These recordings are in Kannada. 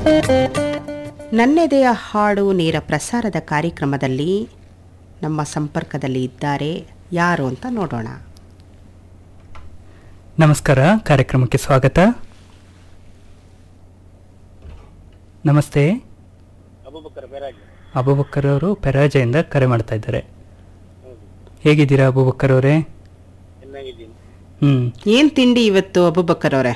ನನ್ನೆದೆಯ ಹಾಡು ನೇರ ಪ್ರಸಾರದ ಕಾರ್ಯಕ್ರಮದಲ್ಲಿ ನಮ್ಮ ಸಂಪರ್ಕದಲ್ಲಿ ಇದ್ದಾರೆ ಯಾರು ಅಂತ ನೋಡೋಣ ನಮಸ್ಕಾರ ಕಾರ್ಯಕ್ರಮಕ್ಕೆ ಸ್ವಾಗತ ನಮಸ್ತೆ ಅಬೂಬಕರ್ ಬೆರಾಜ್ ಅಬೂಬಕ್ಕರ್ ಅವರು ಪೆರಾಜೆಯಿಂದ ಕರೆ ಮಾಡ್ತಾ ಇದ್ದಾರೆ ಹೇಗಿದ್ದೀರಾ ಅಬೂಬಕ್ಕರ್ ಅವರೇ ಚೆನ್ನಾಗಿದ್ದೀನಿ ಹ್ಮ್ ಏನ್ ತಿಂಡಿ ಇವತ್ತು ಅಬುಬಕ್ಕರ್ ಅವರೇ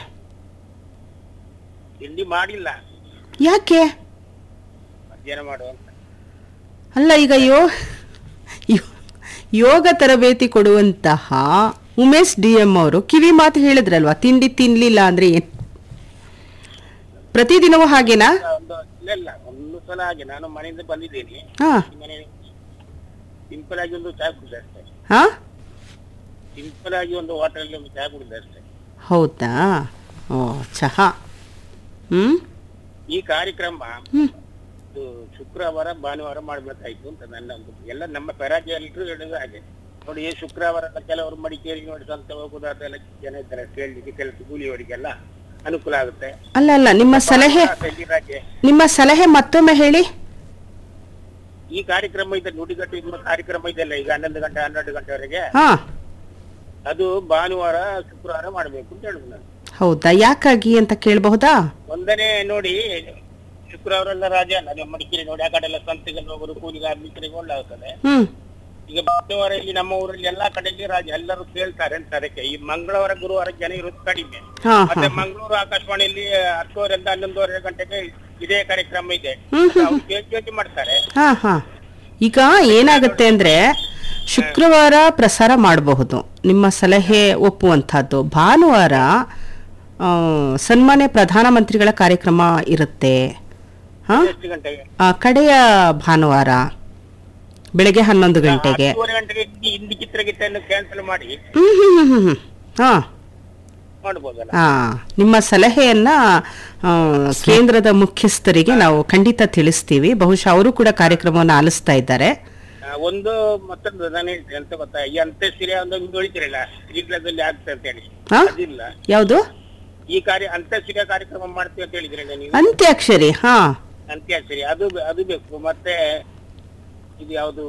ತಿಂಡಿ ಮಾಡಿಲ್ಲ ಯಾಕೆ ಮಧ್ಯಾಹ್ನ ಮಾಡುವ ಅಂತ ಅಲ್ಲ ಈಗ ಯೋ ಯೋ- ಯೋಗ ತರಬೇತಿ ಕೊಡುವಂತಹ ಉಮೇಶ್ ಡಿ ಎಂ ಅವರು ಕಿವಿ ಮಾತು ಹೇಳಿದ್ರಲ್ವಾ ತಿಂಡಿ ತಿನ್ಲಿಲ್ಲ ಅಂದ್ರೆ ಏನ್ ಪ್ರತಿದಿನವೂ ಹಾಗೇನಾ ಒಂದು ಇಲ್ಲ ಇಲ್ಲ ಒಂದು ಸಲ ಹಾಗೆ ನಾನು ಮನೆಯಿಂದ ಬಂದಿದ್ದೀನಿ ಹಾ ಈ ಮನೆ ಸಿಂಪಲ್ ಆಗಿ ಒಂದು ಚಹಾ ಕುಡಿದೆ ಅಷ್ಟೇ ಹಾ ಸಿಂಪಲ್ ಆಗಿ ಒಂದು ಹೋಟೆಲ್ ಒಂದು ಚಹಾ ಕುಡಿದೆ ಅಷ್ಟೇ ಹೌದಾ ಓ ಚಹಾ ಹ್ಮ್ ಈ ಕಾರ್ಯಕ್ರಮ ಹ್ಮ್ ಇದು ಶುಕ್ರವಾರ ಭಾನುವಾರ ಮಾಡ್ಬೇಕಾಯ್ತು ಅಂತ ನನ್ನ ಒಂದು ಎಲ್ಲ ನಮ್ಮ ಪೆರಾಜಿ ಎಲ್ಲರೂ ಹೇಳುದು ಹಾಗೆ ನೋಡಿ ಈ ಶುಕ್ರವಾರ ಎಲ್ಲ ಕೆಲವರು ಮಡಿಕೇರಿ ನೋಡಿ ಸ್ವಂತ ಹೋಗುದು ಅದೆಲ್ಲ ಜನ ಇದ್ದಾರೆ ಕೇಳಲಿಕ್ಕೆ ಕೆಲಸ ಕೂಲಿಯವರಿಗೆಲ್ಲ ಅನುಕೂಲ ಆಗುತ್ತೆ ಅಲ್ಲ ಅಲ್ಲ ನಿಮ್ಮ ಸಲಹೆ ರಜೆ ನಿಮ್ಮ ಸಲಹೆ ಮತ್ತೊಮ್ಮೆ ಹೇಳಿ ಈ ಕಾರ್ಯಕ್ರಮ ಇದೆ ನುಡಿಗಟ್ಟು ಇದು ಕಾರ್ಯಕ್ರಮ ಇದೆಲ್ಲ ಈಗ ಹನ್ನೊಂದು ಗಂಟೆ ಹನ್ನೆರಡು ಗಂಟೆವರೆಗೆ ಹಾ ಅದು ಭಾನುವಾರ ಶುಕ್ರವಾರ ಮಾಡ್ಬೇಕು ಅಂತ ಹೇಳುದು ನಾನು ಹೌದಾ ಯಾಕಾಗಿ ಅಂತ ಕೇಳಬಹುದಾ ಒಂದನೇ ನೋಡಿ ಶುಕ್ರವಾರ ಎಲ್ಲ ರಜೆ ಅಲ್ಲ ನಮ್ಮ ಮಡಿಕೇರಿ ನೋಡಿ ಆ ಕಡೆ ಎಲ್ಲ ಸ್ವಂತಿಗೆಲ್ಲ ಹೋಗೋದು ಕೂಲಿ ಕಾರ್ಮಿಕರಿಗೆ ಒಳ್ಳಾಗುತ್ತದೆ ಹ್ಮ್ ಈಗ ಭಾನುವಾರ ಇಲ್ಲಿ ನಮ್ಮ ಊರಲ್ಲಿ ಎಲ್ಲಾ ಕಡೆಯಲ್ಲಿ ರಾಜ ಎಲ್ಲರೂ ಕೇಳ್ತಾರೆ ಅಂತ ಅದಕ್ಕೆ ಈ ಮಂಗಳವಾರ ಗುರುವಾರ ಜನ ಇರೋದು ಕಡಿಮೆ ಹಾ ಹಾ ಮತ್ತೆ ಮಂಗಳೂರು ಆಕಾಶವಾಣಿಯಲ್ಲಿ ಹತ್ತುವರೆಯಿಂದ ಹನ್ನೊಂದುವರೆ ಗಂಟೆಗೆ ಇದೇ ಕಾರ್ಯಕ್ರಮ ಇದೆ ಹ್ಮ್ ಹ್ಮ್ ಅವ್ರು ಚೇಂಜ್ ಚೇಂಜ್ ಮಾಡ್ತಾರೆ ಹಾ ಹಾ ಈಗ ಏನಾಗುತ್ತೆ ಅಂದ್ರೆ ಶುಕ್ರವಾರ ಪ್ರಸಾರ ಮಾಡಬಹುದು ನಿಮ್ಮ ಸಲಹೆ ಒಪ್ಪುವಂಥದ್ದು ಭಾನುವಾರ ಆ, ಸನ್ಮಾನ್ಯ ಪ್ರಧಾನಮಂತ್ರಿಗಳ ಕಾರ್ಯಕ್ರಮ ಇರುತ್ತೆ ಹಾ ಎಷ್ಟು ಗಂಟೆಗೆ ಆ, ಕಡೆಯ ಭಾನುವಾರ ಬೆಳಗ್ಗೆ ಹನ್ನೊಂದು ಗಂಟೆಗೆ ಹತ್ತುವರೆ ಗಂಟೆಗೆ ಈ ಹಿಂದಿ ಚಿತ್ರಗೀತೆಯನ್ನು ಕ್ಯಾನ್ಸಲ್ ಮಾಡಿ ಹ್ಮ್ ಹ್ಮ್ ಹ್ಮ್ ಹ್ಮ್ ಹ್ಮ್ ಹಾ ಮಾಡ್ಬೋದಲ್ಲ ಹಾ ನಿಮ್ಮ ಸಲಹೆಯನ್ನ ಆ, ಕೇಂದ್ರದ ಮುಖ್ಯಸ್ಥರಿಗೆ ನಾವು ಖಂಡಿತ ತಿಳಿಸ್ತೀವಿ ಬಹುಶಃ ಅವರು ಕೂಡ ಕಾರ್ಯಕ್ರಮವನ್ನು ಆಲಿಸ್ತಾ ಇದ್ದಾರೆ ಆ, ಒಂದು ಮತ್ತೊಂದು ನಾನು ಹೇಳ್ತೇನೆ ಅಂತ ಗೊತ್ತಾ ಈ ಅಂತ್ಯಶ್ರೀ ಒಂದು ಹಿಂಗೆ ಹೊಳಿತಿರಲ್ಲ ಶೀಘ್ರದಲ್ಲಿ ಆಗ್ತದೆ ಅಂತ ಹೇಳಿ ಹಾ ಅದಿಲ್ಲ ಯಾವುದು ಈ ಕಾರ್ಯ ಅಂತ್ಯಶ್ರೀ ಕಾರ್ಯಕ್ರಮ ಮಾಡ್ತೀವಿ ಅಂತ ಹೇಳಿದ್ರಲ್ಲ ನೀವು ಅಂತ್ಯಾಕ್ಷರಿ ಹಾ ಅಂತ್ಯಶ್ರೀ ಅದು ಬೆ- ಅದು ಬೇಕು ಮತ್ತೆ ಇದು ಯಾವುದು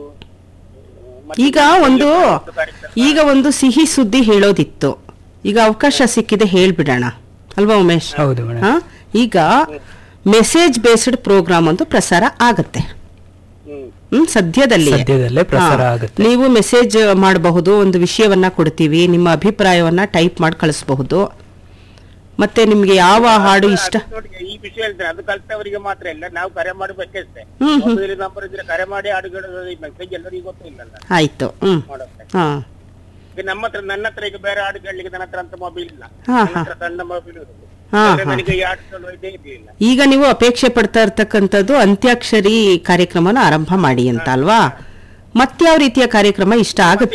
ಈಗ ಒಂದು ಈಗ ಒಂದು ಸಿಹಿ ಸುದ್ದಿ ಹೇಳೋದಿತ್ತು ಈಗ ಅವಕಾಶ ಸಿಕ್ಕಿದೆ ಹೇಳ್ಬಿಡೋಣ ಅಲ್ವಾ ಉಮೇಶ್ ಹೌದು ಮೇಡಮ್ ಹಾ ಈಗ ಮೆಸೇಜ್ ಬೇಸ್ಡ್ ಪ್ರೋಗ್ರಾಮ್ ಒಂದು ಪ್ರಸಾರ ಆಗತ್ತೆ ಹ್ಮ್ ಹ್ಮ್ ಸದ್ಯದಲ್ಲಿ ಸದ್ಯದಲ್ಲೇ ಪ್ರಸಾರ ಆಗುತ್ತೆ ನೀವು ಮೆಸೇಜ್ ಮಾಡಬಹುದು ಒಂದು ವಿಷಯವನ್ನ ಕೊಡ್ತೀವಿ ನಿಮ್ಮ ಅಭಿಪ್ರಾಯವನ್ನ ಟೈಪ್ ಮಾಡಿ ಕಳಿಸಬಹುದು ಮತ್ತೆ ನಿಮ್ಗೆ ಯಾವ ಹಾಡು ಇಷ್ಟ ಅದು ನೋಡಿ ಈ ವಿಷಯ ಹೇಳ್ತೇನೆ ಅದು ಕಲ್ತವರಿಗೆ ಮಾತ್ರ ಇಲ್ಲ ನಾವು ಕರೆ ಮಾಡಬೇಕಷ್ಟೇ ಹ್ಮ್ ಹ್ಮ್ ನಂಬರ್ ಇದ್ರೆ ಕರೆ ಮಾಡಿ ಹಾಡುಗಳು ಮೆಸೇಜ್ ಎಲ್ಲರಿಗೂ ಗೊತ್ತಿಲ್ಲಲ್ಲ ಆಯ್ತು ಹ್ಮ್ ಮಾಡೋಕೆ ಹಾ ಈಗ ನಮ್ಮ ಹತ್ರ ನನ್ನ ಹತ್ರ ಈಗ ಬೇರೆ ಹಾಡು ಕೇಳಲಿಕ್ಕೆ ನನ್ನ ಹತ್ರ ಅಂತ ಮೊಬೈಲ್ ಇಲ್ಲ ಹಾ ನನ್ನ ಹಾ ಹತ್ರ ಸಣ್ಣ ಮೊಬೈಲ್ ಇರೋದು ಹಾ ಆದ್ರೆ ಹಾ ನನಗೆ ಈ ಹಾಡು ಕೇಳುವ ಇದೇ ಇರ್ಲಿಲ್ಲ ಈಗ ನೀವು ಅಪೇಕ್ಷೆ ಪಡ್ತಾ ಇರ್ತಕ್ಕಂಥದ್ದು ಅಂತ್ಯಾಕ್ಷರಿ ಕಾರ್ಯಕ್ರಮನ ಆರಂಭ ಮಾಡಿ ಅಂತ ಅಲ್ವಾ ಮತ್ಯಾವ ರೀತಿಯ ಕಾರ್ಯಕ್ರಮ ಇಷ್ಟ ಆಗುತ್ತೆ